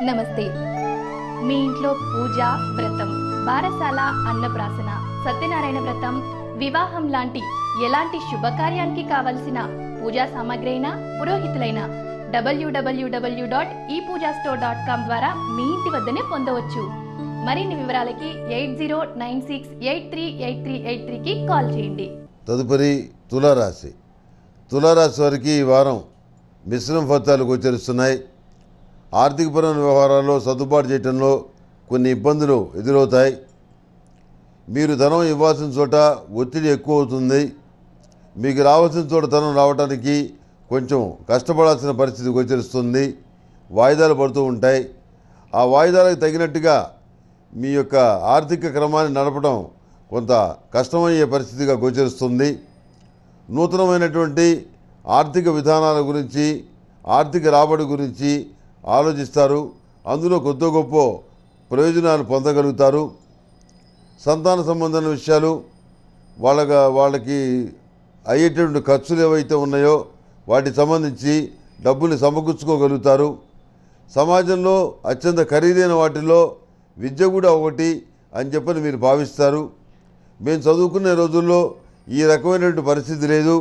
నమస్తే మీ ఇంట్లో పూజ వ్రతం బారసాల అన్నప్రాసన సత్యనారాయణ వ్రతం వివాహం లాంటి ఎలాంటి శుభకార్యానికి కావలసిన పూజా సామాగ్రి అయినా పురోహితులైన డబ్ల్యూడబ్ల్యూడబ్ల్యూ డాట్ ఈ పూజా స్టోర్ డాట్ కామ్ ద్వారా మీ ఇంటి వద్దనే పొందవచ్చు మరిన్ని వివరాలకి eight zero nine six eight three eight three eight త్రీకి కాల్ చేయండి తదుపరి తులారాశి తులారాశి వారికి ఈ వారం మిశ్రమ ఫలితాలు గోచరిస్తున్నాయి ఆర్థికపరమైన వ్యవహారాల్లో సర్దుబాటు చేయడంలో కొన్ని ఇబ్బందులు ఎదురవుతాయి మీరు ధనం ఇవ్వాల్సిన చోట ఒత్తిడి ఎక్కువ అవుతుంది మీకు రావాల్సిన చోట ధనం రావడానికి కొంచెం కష్టపడాల్సిన పరిస్థితి గోచరిస్తుంది వాయిదాలు పడుతూ ఉంటాయి ఆ వాయిదాలకు తగినట్టుగా మీ యొక్క ఆర్థిక క్రమాన్ని నడపడం కొంత కష్టమయ్యే పరిస్థితిగా గోచరిస్తుంది నూతనమైనటువంటి ఆర్థిక విధానాల గురించి ఆర్థిక రాబడి గురించి ఆలోచిస్తారు అందులో కొద్ది గొప్ప ప్రయోజనాలు పొందగలుగుతారు సంతాన సంబంధమైన విషయాలు వాళ్ళ వాళ్ళకి అయ్యేటువంటి ఖర్చులు ఏవైతే ఉన్నాయో వాటికి సంబంధించి డబ్బుని సమకూర్చుకోగలుగుతారు సమాజంలో అత్యంత ఖరీదైన వాటిలో విద్య కూడా ఒకటి అని చెప్పని మీరు భావిస్తారు మేము చదువుకునే రోజుల్లో ఈ రకమైనటువంటి పరిస్థితి లేదు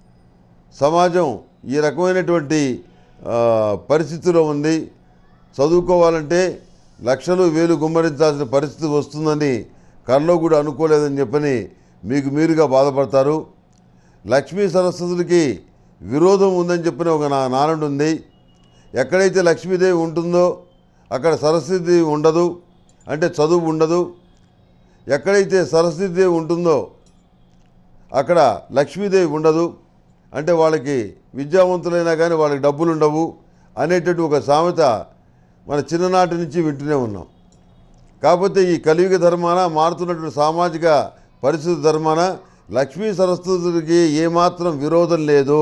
సమాజం ఈ రకమైనటువంటి ఆ, పరిస్థితిలో ఉంది చదువుకోవాలంటే లక్షలు వేలు గుమ్మరించాల్సిన పరిస్థితి వస్తుందని కల్లో కూడా అనుకోలేదని చెప్పని మీకు మీరుగా బాధపడతారు లక్ష్మీ సరస్వతులకి విరోధం ఉందని చెప్పిన ఒక నా నానుడు ఉంది ఎక్కడైతే లక్ష్మీదేవి ఉంటుందో అక్కడ సరస్వతి ఉండదు అంటే చదువు ఉండదు ఎక్కడైతే సరస్వతీదేవి ఉంటుందో అక్కడ లక్ష్మీదేవి ఉండదు అంటే వాళ్ళకి విద్యావంతులైనా కానీ వాళ్ళకి డబ్బులు ఉండవు అనేటట్టు ఒక సామెత మన చిన్ననాటి నుంచి వింటూనే ఉన్నాం కాకపోతే ఈ కలియుగ ధర్మాన మారుతున్నటువంటి సామాజిక పరిస్థితి ధర్మాన లక్ష్మీ సరస్వతులకి ఏమాత్రం విరోధం లేదు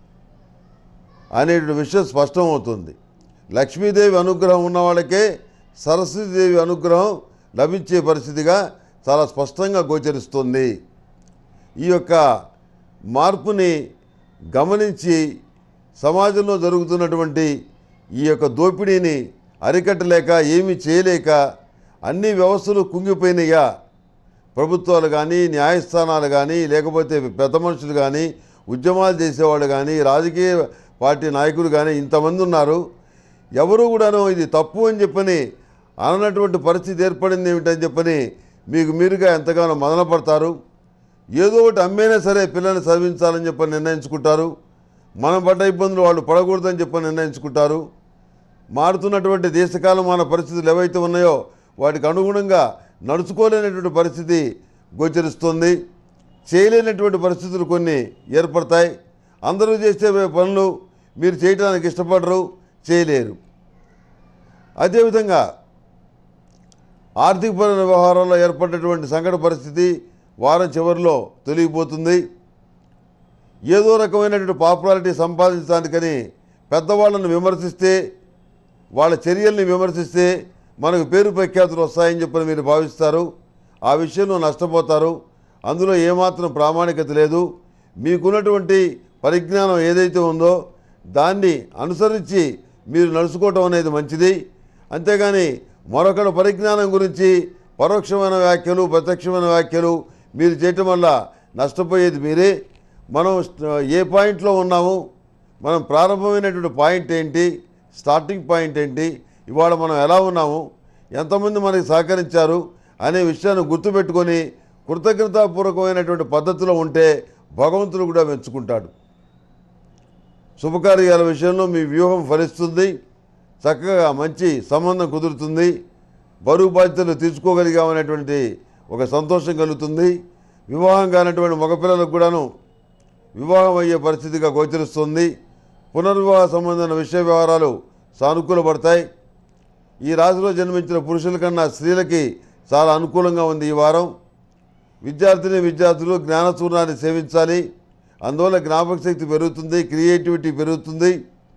అనేటువంటి విషయం స్పష్టమవుతుంది లక్ష్మీదేవి అనుగ్రహం ఉన్న వాళ్ళకే సరస్వతీదేవి అనుగ్రహం లభించే పరిస్థితిగా చాలా స్పష్టంగా గోచరిస్తుంది ఈ యొక్క మార్పుని గమనించి సమాజంలో జరుగుతున్నటువంటి ఈ యొక్క దోపిడీని అరికట్టలేక ఏమీ చేయలేక అన్ని వ్యవస్థలు కుంగిపోయినాయా ప్రభుత్వాలు కానీ న్యాయస్థానాలు కానీ లేకపోతే పెద్ద మనుషులు కానీ ఉద్యమాలు చేసేవాళ్ళు కానీ రాజకీయ పార్టీ నాయకులు కానీ ఇంతమంది ఉన్నారు ఎవరు కూడాను ఇది తప్పు అని చెప్పని అననటువంటి పరిస్థితి ఏర్పడింది ఏమిటని చెప్పని మీకు మీరుగా ఎంతగానో మదనపడతారు ఏదో ఒకటి అమ్మేనా సరే పిల్లల్ని చదివించాలని చెప్పని నిర్ణయించుకుంటారు మనం పడ్డ ఇబ్బందులు వాళ్ళు పడకూడదని చెప్పని నిర్ణయించుకుంటారు మారుతున్నటువంటి దేశకాలమాన పరిస్థితులు ఏవైతే ఉన్నాయో వాటికి అనుగుణంగా నడుచుకోలేనటువంటి పరిస్థితి గోచరిస్తుంది చేయలేనటువంటి పరిస్థితులు కొన్ని ఏర్పడతాయి అందరూ చేసే పనులు మీరు చేయడానికి ఇష్టపడరు చేయలేరు అదేవిధంగా ఆర్థికపరమైన వ్యవహారాల్లో ఏర్పడినటువంటి సంకట పరిస్థితి వారం చివరిలో తొలగిపోతుంది ఏదో రకమైనటువంటి పాపులారిటీ సంపాదించడానికని పెద్దవాళ్ళను విమర్శిస్తే వాళ్ళ చర్యల్ని విమర్శిస్తే మనకు పేరు ప్రఖ్యాతులు వస్తాయని చెప్పని మీరు భావిస్తారు ఆ విషయంలో నష్టపోతారు అందులో ఏమాత్రం ప్రామాణికత లేదు మీకున్నటువంటి పరిజ్ఞానం ఏదైతే ఉందో దాన్ని అనుసరించి మీరు నడుచుకోవటం అనేది మంచిది అంతేగాని మరొకరి పరిజ్ఞానం గురించి పరోక్షమైన వ్యాఖ్యలు ప్రత్యక్షమైన వ్యాఖ్యలు మీరు చేయటం వల్ల నష్టపోయేది మీరే మనం స్ట్- ఏ పాయింట్లో ఉన్నాము మనం ప్రారంభమైనటువంటి పాయింట్ ఏంటి స్టార్టింగ్ పాయింట్ ఏంటి ఇవాళ మనం ఎలా ఉన్నాము ఎంతమంది మనకి సహకరించారు అనే విషయాన్ని గుర్తుపెట్టుకొని కృతజ్ఞతాపూర్వకమైనటువంటి పద్ధతిలో ఉంటే భగవంతుడు కూడా మెచ్చుకుంటాడు శుభకార్యాల విషయంలో మీ వ్యూహం ఫలిస్తుంది చక్కగా మంచి సంబంధం కుదురుతుంది బరువు బాధ్యతలు తీర్చుకోగలిగామనేటువంటి ఒక సంతోషం కలుగుతుంది వివాహం కానటువంటి మగపిల్లలకు కూడాను వివాహం అయ్యే పరిస్థితిగా గోచరిస్తుంది పునర్వివాహ సంబంధమైన విషయ వ్యవహారాలు సానుకూలపడతాయి ఈ రాశిలో జన్మించిన పురుషుల కన్నా స్త్రీలకి చాలా అనుకూలంగా ఉంది ఈ వారం విద్యార్థిని విద్యార్థులు జ్ఞానచూర్ణాన్ని సేవించాలి అందువల్ల జ్ఞాపక శక్తి పెరుగుతుంది క్రియేటివిటీ పెరుగుతుంది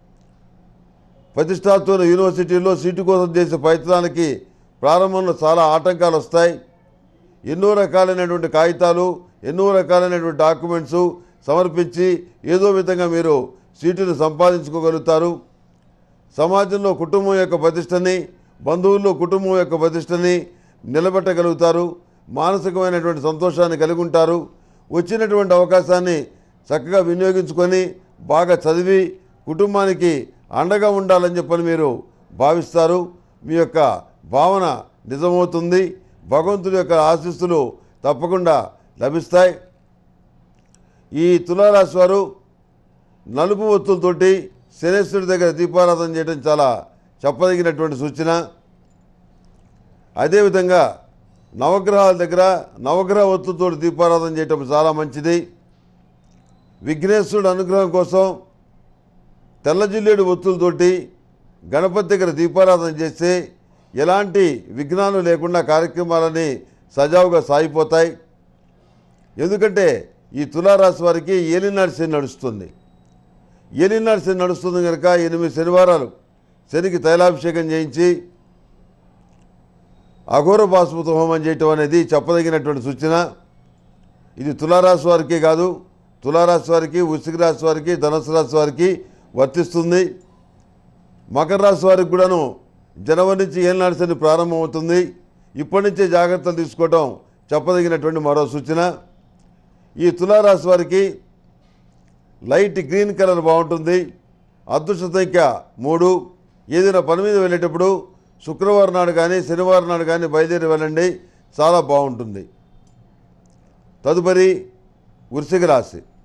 ప్రతిష్టాత్మక యూనివర్సిటీల్లో సీటు కోసం చేసే ప్రయత్నానికి ప్రారంభంలో చాలా ఆటంకాలు వస్తాయి ఎన్నో రకాలైనటువంటి కాగితాలు ఎన్నో రకాలైనటువంటి డాక్యుమెంట్స్ సమర్పించి ఏదో విధంగా మీరు సీటును సంపాదించుకోగలుగుతారు సమాజంలో కుటుంబం యొక్క ప్రతిష్టని బంధువుల్లో కుటుంబం యొక్క ప్రతిష్టని నిలబెట్టగలుగుతారు మానసికమైనటువంటి సంతోషాన్ని కలిగి ఉంటారు వచ్చినటువంటి అవకాశాన్ని చక్కగా వినియోగించుకొని బాగా చదివి కుటుంబానికి అండగా ఉండాలని చెప్పని మీరు భావిస్తారు మీ యొక్క భావన నిజమవుతుంది భగవంతుడి యొక్క ఆశీస్సులు తప్పకుండా లభిస్తాయి ఈ తులారాశి వారు నలుపు ఒత్తులతోటి శనేశ్వరుడి దగ్గర దీపారాధన చేయడం చాలా చెప్పదగినటువంటి సూచన అదేవిధంగా నవగ్రహాల దగ్గర నవగ్రహ ఒత్తులతో దీపారాధన చేయటం చాలా మంచిది విఘ్నేశ్వరుడు అనుగ్రహం కోసం తెల్ల జిల్లేడు ఒత్తులతోటి గణపతి దగ్గర దీపారాధన చేస్తే ఎలాంటి విఘ్నాలు లేకుండా కార్యక్రమాలని సజావుగా సాగిపోతాయి ఎందుకంటే ఈ తులారాశి వారికి ఏలినాడు శని నడుస్తుంది ఏలినాడు శని నడుస్తుంది కనుక ఎనిమిది శనివారాలు శనికి తైలాభిషేకం చేయించి అఘోర బాస్మృత హోమం చేయటం అనేది చెప్పదగినటువంటి సూచన ఇది తులారాశి వారికే కాదు తులారాశి వారికి వృశ్చిక రాశి వారికి ధనుసు రాశి వారికి వర్తిస్తుంది మకర రాశి వారికి కూడాను జనవరి నుంచి ఏళ్ళనాడు శని ప్రారంభమవుతుంది ఇప్పటి నుంచే జాగ్రత్తలు తీసుకోవటం చెప్పదగినటువంటి మరో సూచన ఈ తులారాశి వారికి లైట్ గ్రీన్ కలర్ బాగుంటుంది అదృష్ట సంఖ్య మూడు ఏదైనా పని మీద వెళ్ళేటప్పుడు శుక్రవారం నాడు కానీ శనివారం నాడు కానీ బయలుదేరి వెళ్ళండి చాలా బాగుంటుంది తదుపరి వృశ్చిక రాశి